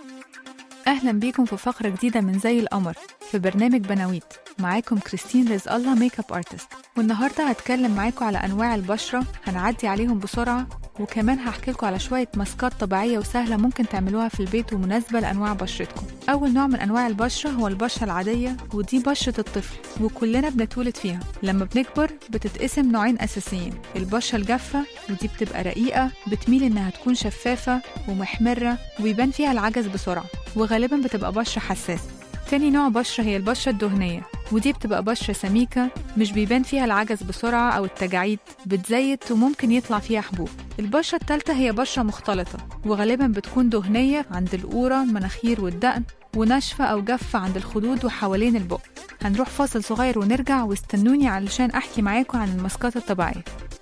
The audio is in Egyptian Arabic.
أهلا بيكم في فقرة جديدة من زي القمر في برنامج بناويت معاكم كريستين رزق الله ميك اب ارتست والنهارده هتكلم معاكم على انواع البشره هنعدي عليهم بسرعه وكمان هحكي لكم على شويه ماسكات طبيعيه وسهله ممكن تعملوها في البيت ومناسبه لانواع بشرتكم اول نوع من انواع البشره هو البشره العاديه ودي بشره الطفل وكلنا بنتولد فيها لما بنكبر بتتقسم نوعين اساسيين البشره الجافه ودي بتبقى رقيقه بتميل انها تكون شفافه ومحمره ويبان فيها العجز بسرعه وغالبا بتبقى بشره حساسه تاني نوع بشرة هي البشرة الدهنية ودي بتبقى بشرة سميكة مش بيبان فيها العجز بسرعة أو التجاعيد بتزيت وممكن يطلع فيها حبوب البشرة التالتة هي بشرة مختلطة وغالبا بتكون دهنية عند القورة المناخير والدقن وناشفة أو جافة عند الخدود وحوالين البق هنروح فاصل صغير ونرجع واستنوني علشان أحكي معاكم عن الماسكات الطبيعية